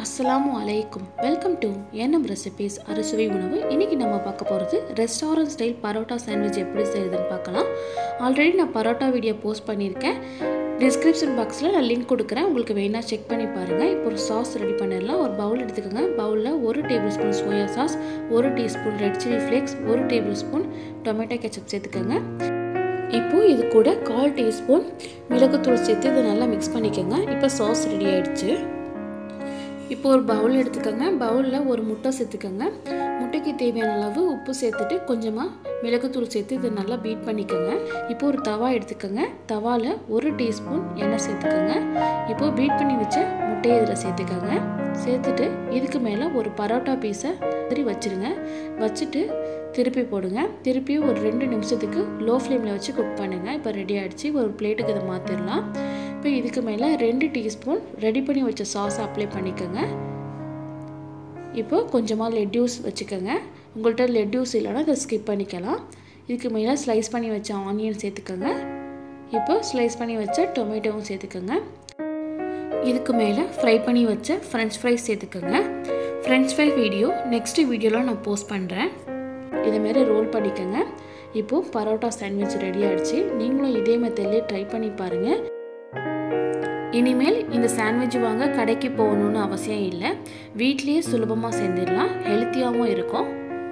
அஸ்ஸலாமு அலைக்கும் welcome to nm recipes அறுசுவை உணவு இன்றைக்கி நம்ம பார்க்க போகிறது ரெஸ்டாரண்ட் ஸ்டைல் பரோட்டா சாண்ட்விச் எப்படி செய்யுதுன்னு பார்க்கலாம் ஆல்ரெடி நான் பரோட்டா வீடியோ போஸ்ட் பண்ணியிருக்கேன் டிஸ்கிரிப்ஷன் பாக்ஸில் நான் லிங்க் கொடுக்குறேன் உங்களுக்கு வேணால் செக் பண்ணி பாருங்கள் இப்போ ஒரு சாஸ் ரெடி பண்ணிடலாம் ஒரு பவுல் எடுத்துக்கோங்க பவுலில் ஒரு டேபிள் ஸ்பூன் சோயா சாஸ் ஒரு டீஸ்பூன் ரெட் சில்லி ஃப்ளேக்ஸ் ஒரு டேபிள் ஸ்பூன் டொமேட்டோ கெச்சப் சேர்த்துக்கோங்க இப்போது இது கூட கால் டீஸ்பூன் மிளகுத்தூள் சேர்த்து இதை நல்லா மிக்ஸ் பண்ணிக்கோங்க இப்போ சாஸ் ரெடி ஆயிடுச்சு இப்போ ஒரு பவுல் எடுத்துக்கோங்க பவுலில் ஒரு முட்டை சேர்த்துக்கோங்க முட்டைக்கு தேவையான அளவு உப்பு சேர்த்துட்டு கொஞ்சமாக மிளகுத்தூள் சேர்த்து இதை நல்லா பீட் பண்ணிக்கோங்க இப்போ ஒரு தவா எடுத்துக்கோங்க தவாவில் ஒரு டீஸ்பூன் எண்ணெய் சேர்த்துக்கோங்க இப்போது பீட் பண்ணி வச்ச முட்டையை இதில் சேர்த்துக்கோங்க சேர்த்துட்டு இதுக்கு மேலே ஒரு பரோட்டா பீஸை மாதிரி வச்சுருங்க வச்சுட்டு திருப்பி போடுங்க திருப்பி ஒரு ரெண்டு நிமிஷத்துக்கு லோ ஃப்ளேமில் வச்சு குக் பண்ணுங்கள் இப்போ ரெடி ஆகிடுச்சு ஒரு பிளேட்டுக்கு இதை மாற்றிடலாம் இப்போ இதுக்கு மேலே ரெண்டு டீஸ்பூன் ரெடி பண்ணி வச்ச சாஸ் அப்ளை பண்ணிக்கோங்க இப்போ கொஞ்சமாக லெட்யூஸ் வச்சுக்கோங்க உங்கள்கிட்ட லெட்யூஸ் இல்லைன்னா இதை ஸ்கிப் பண்ணிக்கலாம் இதுக்கு மேலே ஸ்லைஸ் பண்ணி வச்ச ஆனியன் சேர்த்துக்கோங்க இப்போ ஸ்லைஸ் பண்ணி வச்ச டொமேட்டோவும் சேர்த்துக்கோங்க இதுக்கு மேலே ஃப்ரை பண்ணி வச்ச ஃப்ரெஞ்ச் ஃப்ரைஸ் சேர்த்துக்கோங்க ஃப்ரெஞ்ச் ஃப்ரை வீடியோ நெக்ஸ்ட் வீடியோவில் நான் போஸ்ட் பண்ணுறேன் இதேமாரி ரோல் பண்ணிக்கோங்க இப்போது பரோட்டா சாண்ட்விச் ரெடி ஆகிடுச்சு நீங்களும் இதே மெத்தட்லேயே ட்ரை பண்ணி பாருங்கள் இனிமேல் இந்த சாண்ட்விச் வாங்க கடைக்கு போகணுன்னு அவசியம் இல்லை வீட்லேயே சுலபமாக செஞ்சிடலாம் ஹெல்த்தியாகவும் இருக்கும்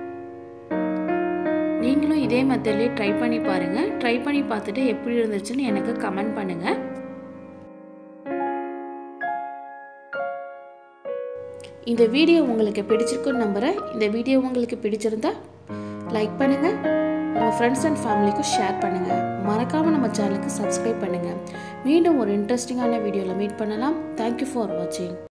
நீங்களும் இதே மெத்தட்லேயே ட்ரை பண்ணி பாருங்கள் ட்ரை பண்ணி பார்த்துட்டு எப்படி இருந்துச்சுன்னு எனக்கு கமெண்ட் பண்ணுங்கள் இந்த வீடியோ உங்களுக்கு பிடிச்சிருக்குன்னு நம்புகிறேன் இந்த வீடியோ உங்களுக்கு பிடிச்சிருந்தா லைக் பண்ணுங்கள் உங்கள் ஃப்ரெண்ட்ஸ் அண்ட் ஃபேமிலிக்கும் ஷேர் பண்ணுங்கள் மறக்காமல் நம்ம சேனலுக்கு சப்ஸ்கிரைப் பண்ணுங்கள் மீண்டும் ஒரு இன்ட்ரெஸ்டிங்கான வீடியோவில் மீட் பண்ணலாம் தேங்க்யூ ஃபார் வாட்சிங்